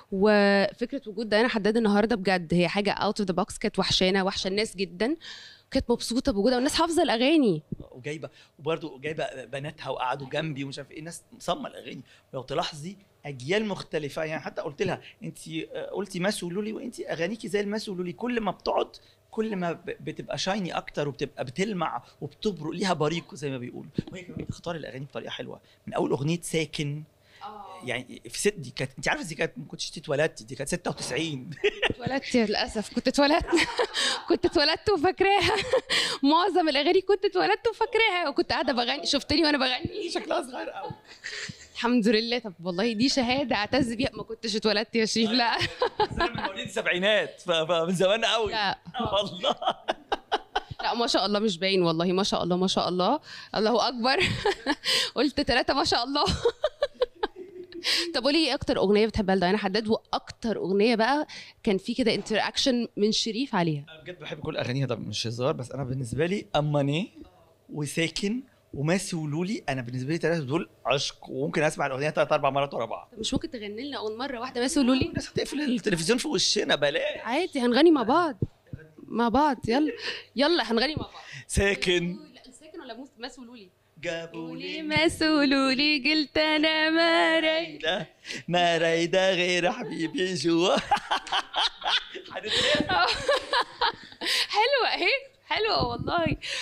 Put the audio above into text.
وفكره وجود ديانا حداد النهارده بجد هي حاجه اوت اوف ذا بوكس كانت وحشانه وحشه الناس جدا كانت مبسوطه بوجودها والناس حافظه الاغاني وجايبه وبرده جايبه بناتها وقعدوا جنبي ومش عارف ايه ناس مصمه الاغاني ولو تلاحظي اجيال مختلفه يعني حتى قلت لها انت قلتي ماس ولولي وانت اغانيكي زي الماس ولولي كل ما بتقعد كل ما ب- بتبقى شايني اكتر وبتبقى بتلمع وبتبرق ليها بريق زي ما بيقولوا وهي كمان بتختار الاغاني بطريقه حلوه من اول اغنيه ساكن يعني في ست دي كانت انت عارفه دي كانت ما كنتش اتولدتي دي كانت 96 اتولدت للاسف كنت اتولدت كنت اتولدت وفاكراها معظم الاغاني كنت اتولدت وفاكراها وكنت قاعده بغني شفتني وانا بغني شكلها صغير قوي الحمد لله طب والله دي شهاده اعتز بيها ما كنتش اتولدت يا شريف لا بس انا من مواليد السبعينات ف- فمن زمان قوي لا والله لا ما شاء الله مش باين والله ما شاء الله ما شاء الله الله اكبر قلت ثلاثة ما شاء الله طب قولي ايه اكتر اغنيه بتحبها لديانا حداد واكتر اغنيه بقى كان في كده انتر اكشن من شريف عليها انا بجد بحب كل اغانيها ده مش هزار بس انا بالنسبه لي اماني وساكن وماسي ولولي انا بالنسبه لي ثلاثه دول عشق وممكن اسمع الاغنيه ثلاث اربع مرات ورا بعض طب مش ممكن تغني لنا اول مره واحده بس قولوا لي الناس هتقفل التلفزيون في وشنا بلاش عادي هنغني مع بعض مع بعض يلا يلا هنغني مع بعض ساكن لا ساكن ولا موس ماس قولوا لي جابوا قولي لي ماس قولوا لي قلت انا ما رايد رايدة ما رايدة غير حبيبي جوا هنتقفل حلوه اهي حلوه والله